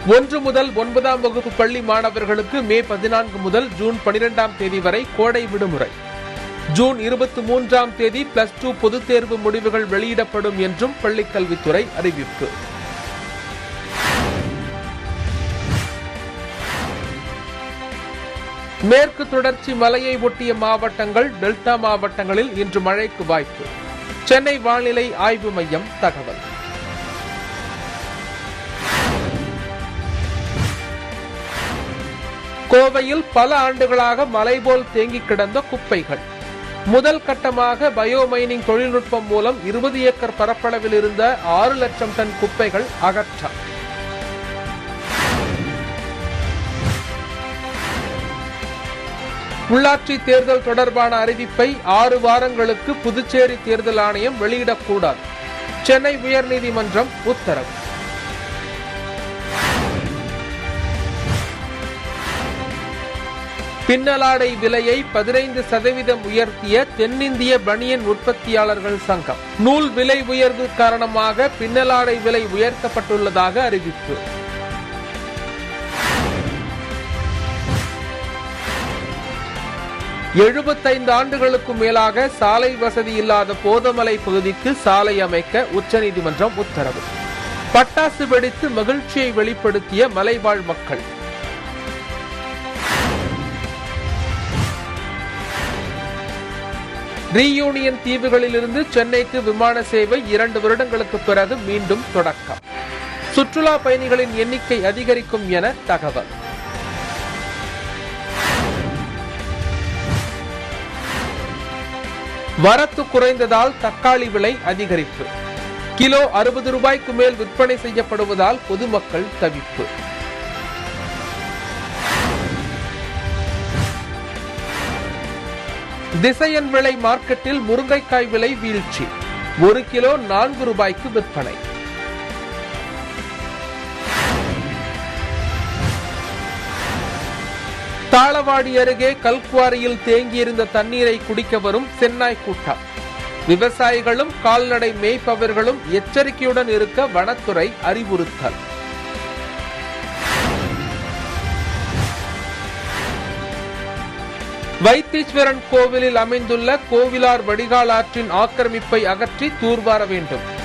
ஒன்று முதல் ஒன்பதாம் வகுப்பு பள்ளி மாணவர்களுக்கு மே பதினான்கு முதல் ஜூன் பனிரெண்டாம் தேதி வரை கோடை விடுமுறை ஜூன் இருபத்தி மூன்றாம் தேதி பிளஸ் டூ பொதுத் தேர்வு முடிவுகள் வெளியிடப்படும் என்றும் பள்ளிக்கல்வித்துறை அறிவிப்பு மேற்கு தொடர்ச்சி மலையை ஒட்டிய மாவட்டங்கள் டெல்டா மாவட்டங்களில் இன்று மழைக்கு வாய்ப்பு சென்னை வானிலை ஆய்வு மையம் தகவல் கோவையில் பல ஆண்டுகளாக மலை போல் தேங்கி கிடந்த குப்பைகள் முதல் கட்டமாக பயோமைனிங் தொழில்நுட்பம் மூலம் இருபது ஏக்கர் பரப்பளவில் இருந்த ஆறு லட்சம் டன் குப்பைகள் அகற்றம் உள்ளாட்சி தேர்தல் தொடர்பான அறிவிப்பை ஆறு வாரங்களுக்கு புதுச்சேரி தேர்தல் ஆணையம் வெளியிடக்கூடாது சென்னை உயர்நீதிமன்றம் உத்தரவு பின்னலாடை விலையை பதினைந்து சதவீதம் உயர்த்திய தென்னிந்திய பனியன் உற்பத்தியாளர்கள் சங்கம் நூல் விலை உயர்வு காரணமாக பின்னலாடை விலை உயர்த்தப்பட்டுள்ளதாக அறிவிப்பு எழுபத்தைந்து ஆண்டுகளுக்கும் மேலாக சாலை வசதி இல்லாத போதமலை பகுதிக்கு சாலை அமைக்க உச்சநீதிமன்றம் உத்தரவு பட்டாசு வெடித்து மகிழ்ச்சியை வெளிப்படுத்திய மலைவாழ் மக்கள் ரீயூனியன் தீவுகளிலிருந்து சென்னைக்கு விமான சேவை இரண்டு வருடங்களுக்கு பிறகு மீண்டும் தொடக்கம் சுற்றுலா பயணிகளின் எண்ணிக்கை அதிகரிக்கும் என தகவல் வரத்து குறைந்ததால் தக்காளி விலை அதிகரிப்பு கிலோ அறுபது ரூபாய்க்கு மேல் விற்பனை செய்யப்படுவதால் பொதுமக்கள் தவிப்பு திசையன் விலை மார்க்கெட்டில் முருங்கைக்காய் விலை வீழ்ச்சி ஒரு கிலோ நான்கு ரூபாய்க்கு விற்பனை தாளவாடி அருகே கல்குவாரியில் தேங்கியிருந்த தண்ணீரை குடிக்க வரும் சென்னாய் கூட்டம் விவசாயிகளும் கால்நடை மேய்ப்பவர்களும் எச்சரிக்கையுடன் இருக்க வனத்துறை அறிவுறுத்தல் வைத்தீஸ்வரன் கோவிலில் அமைந்துள்ள கோவிலார் வடிகால் ஆற்றின் ஆக்கிரமிப்பை அகற்றி தூர்வார வேண்டும்